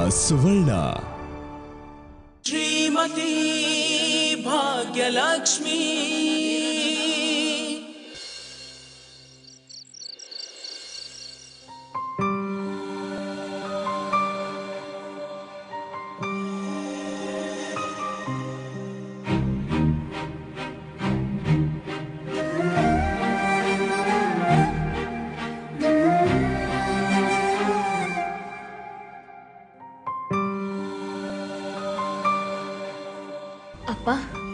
ಸುವರ್ಣ ಶ್ರೀಮತಿ ಭಾಗ್ಯಲಕ್ಷ್ಮೀ ಅಪ್ಪ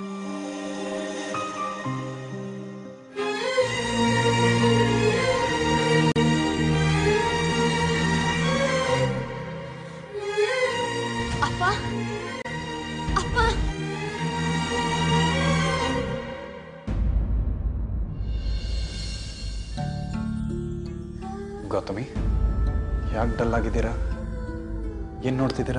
ಅಪ್ಪ ಅಪ್ಪ ಗೌತಮಿ ಯಾಕೆ ಡಲ್ ಆಗಿದ್ದೀರಾ ಏನು ನೋಡ್ತಿದ್ದೀರಾ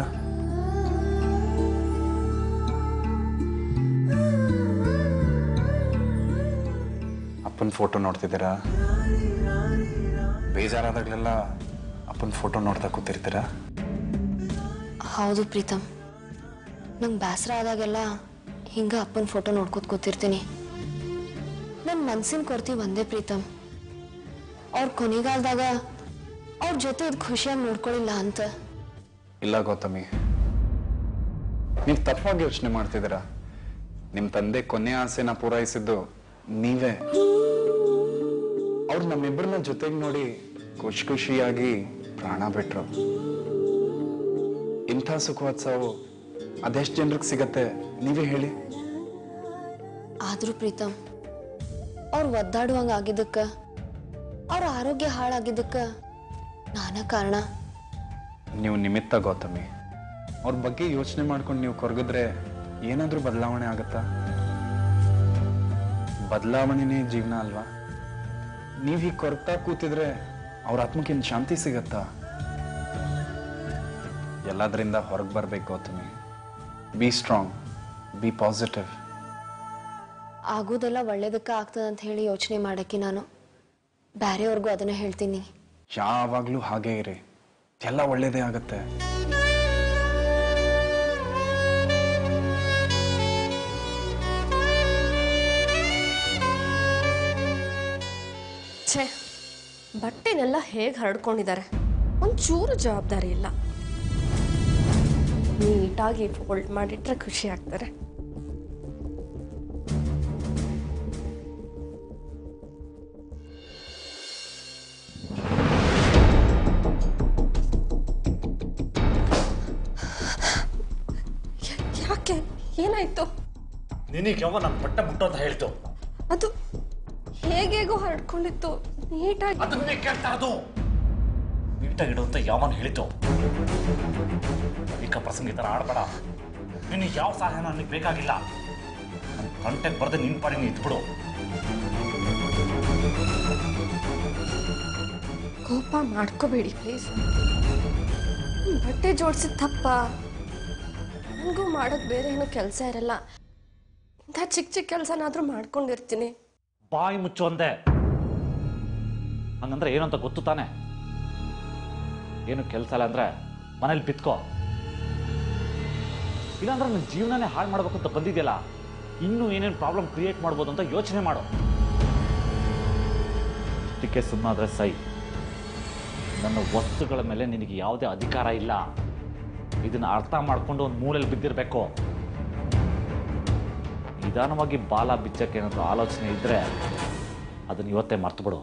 ಅಪ್ಪನ ಫೋಟೋ ನೋಡ್ತಿದ್ದೀರಾ ಬೇಜಾರಾದಾಗಲೆಲ್ಲ ಅಪ್ಪನ ಫೋಟೋ ನೋಡ್ತಾ ಕೂತಿರ್ತೀರಾ ಹೌದು ಪ್ರೀತಮ್ ನಂಗೆ ಬೇಸರ ಆದಾಗೆಲ್ಲ ಹಿಂಗ ಅಪ್ಪನ ಫೋಟೋ ನೋಡ್ಕೊತ ಕೂತಿರ್ತೀನಿ ನನ್ನ ಮನ್ಸಿನ ಕೊರತೆ ಒಂದೇ ಪ್ರೀತಮ್ ಅವ್ರ ಕೊನೆಗಾಲದಾಗ ಅವ್ರ ಜೊತೆ ಇದು ಖುಷಿಯಾಗಿ ನೋಡ್ಕೊಳ್ಳಿಲ್ಲ ಅಂತ ಇಲ್ಲ ಗೌತಮಿ ನೀವು ತಪ್ಪಾಗಿ ಯೋಚನೆ ಮಾಡ್ತಿದ್ದೀರಾ ನಿಮ್ಮ ತಂದೆ ಕೊನೆ ಆಸೆನ ಪೂರೈಸಿದ್ದು ನೀವೇ ಅವ್ರು ನಮ್ಮಿಬ್ಬರನ್ನ ಜೊತೆಗೆ ನೋಡಿ ಖುಷಿ ಖುಷಿಯಾಗಿ ಪ್ರಾಣ ಬಿಟ್ರು ಇಂಥ ಸುಖವಾದ ಸಾವು ಅದೆಷ್ಟು ಜನರಿಗೆ ಸಿಗತ್ತೆ ನೀವೇ ಹೇಳಿ ಆದ್ರೂ ಪ್ರೀತಮ್ ಅವ್ರು ಒದ್ದಾಡುವಂಗ ಆಗಿದ್ದಕ್ಕ ಅವ್ರ ಆರೋಗ್ಯ ಹಾಳಾಗಿದ್ದಕ್ಕ ನಾನ ಕಾರಣ ನೀವು ನಿಮಿತ್ತ ಗೌತಮಿ ಅವ್ರ ಬಗ್ಗೆ ಯೋಚನೆ ಮಾಡ್ಕೊಂಡು ನೀವು ಕೊರಗಿದ್ರೆ ಏನಾದರೂ ಬದಲಾವಣೆ ಆಗುತ್ತಾ ಬದಲಾವಣೆನೇ ಜೀವನ ಅಲ್ವಾ ನೀವು ಹೀಗೆ ಕೊರಗ್ತಾ ಕೂತಿದ್ರೆ ಅವ್ರ ಆತ್ಮಕ್ಕಿಂತ ಶಾಂತಿ ಸಿಗತ್ತಾ ಎಲ್ಲದರಿಂದ ಹೊರಗೆ ಬರ್ಬೇಕು Gautami be strong be positive ಆಗೋದೆಲ್ಲ ಒಳ್ಳೇದಕ್ಕ ಆಗ್ತದ ಅಂತ ಹೇಳಿ ಯೋಚನೆ ಮಾಡಕ್ಕೆ ನಾನು ಬ್ಯಾರೆಯವ್ರಿಗೂ ಅದನ್ನ ಹೇಳ್ತೀನಿ ಯಾವಾಗಲೂ ಹಾಗೇ ಇರಿ ಎಲ್ಲ ಒಳ್ಳೇದೇ ಆಗುತ್ತೆ ಛೇ ಬಟ್ಟೆನೆಲ್ಲ ಹೇಗೆ ಹರಡ್ಕೊಂಡಿದ್ದಾರೆ ಒಂಚೂರು ಜವಾಬ್ದಾರಿ ಇಲ್ಲ ನೀಟಾಗಿ ಫೋಲ್ಡ್ ಮಾಡಿಟ್ರೆ ಖುಷಿ ಆಗ್ತಾರೆ ಯಾ- ಯಾಕೆ ಏನಾಯ್ತು ನಿನಗೆ ಯಾವ ನನ್ನ ಬಟ್ಟೆ ಮುಟ್ಟು ಅಂತ ಹೇಳ್ತು ಅದು ಹೇಗೇಗೋ ಹರಡ್ಕೊಂಡಿತ್ತು ನೀಟಾಗಿ ಅದನ್ನೇ ಕೇಳ್ತಾ ಅದು ನೀಟಾಗಿಡು ಅಂತ ಯಾವನ್ ಹೇಳಿತು ಈಗ ಪ್ರಸಂಗ ಈ ಥರ ಆಡ್ಬೇಡ ನಿನಗೆ ಯಾವ ಸಹಾಯ ನನಗೆ ಬೇಕಾಗಿಲ್ಲ ನನ್ನ ಕಂಟೆಕ್ಟ್ ಬರದೆ ನಿನ್ನ ಪಾಡಿ ನೀ ಇದ್ಬಿಡು ಕೋಪ ಮಾಡ್ಕೋಬೇಡಿ ಪ್ಲೀಸ್ ಬಟ್ಟೆ ಜೋಡಿಸಿದ ತಪ್ಪ ನನಗೂ ಮಾಡೋಕ್ಕೆ ಬೇರೆ ಏನೂ ಕೆಲಸ ಇರಲ್ಲ ಇಂಥ ಚಿಕ್ಕ ಚಿಕ್ಕ ಕೆಲಸನಾದರೂ ಮಾಡ್ಕೊಂಡಿರ್ತೀನಿ ಬಾಯಿ ಮುಚ್ಚು ಅಂದೆ ಹಂಗಂದ್ರೆ ಏನು ಅಂತ ಗೊತ್ತು ತಾನೆ ಏನು ಕೆಲಸ ಇಲ್ಲ ಅಂದ್ರೆ ಮನೇಲಿ ಬಿತ್ಕೋ ಇಲ್ಲಾಂದ್ರೆ ನನ್ನ ಜೀವನನೇ ಹಾಳು ಮಾಡ್ಬೇಕು ಅಂತ ಬಂದಿದೆಯಲ್ಲ ಇನ್ನೂ ಏನೇನು ಪ್ರಾಬ್ಲಮ್ ಕ್ರಿಯೇಟ್ ಮಾಡ್ಬೋದು ಅಂತ ಯೋಚನೆ ಮಾಡು ಇಷ್ಟಕ್ಕೆ ಸುಮ್ಮನಾದ್ರೆ ಸೈ ನನ್ನ ವಸ್ತುಗಳ ಮೇಲೆ ನಿನಗೆ ಯಾವುದೇ ಅಧಿಕಾರ ಇಲ್ಲ ಇದನ್ನ ಅರ್ಥ ಮಾಡ್ಕೊಂಡು ಒಂದು ಮೂಲೆಯಲ್ಲಿ ಬಿದ್ದಿರಬೇಕು ನಿಧಾನವಾಗಿ ಬಾಲ ಬಿಚ್ಚಕ್ಕೆ ಏನಾದರೂ ಆಲೋಚನೆ ಇದ್ದರೆ ಅದನ್ನು ಇವತ್ತೇ ಮರ್ತು ಬಿಡು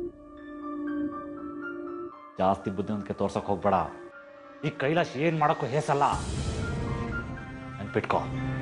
ಜಾಸ್ತಿ ಬುದ್ಧಿವಂತಿಕೆ ತೋರ್ಸಕ್ಕೆ ಹೋಗ್ಬೇಡ ಈ ಕೈಲಾಶ್ ಏನು ಮಾಡೋಕ್ಕೂ ಹೇಸಲ್ಲ ನೆನ್ಪಿಟ್ಕೋ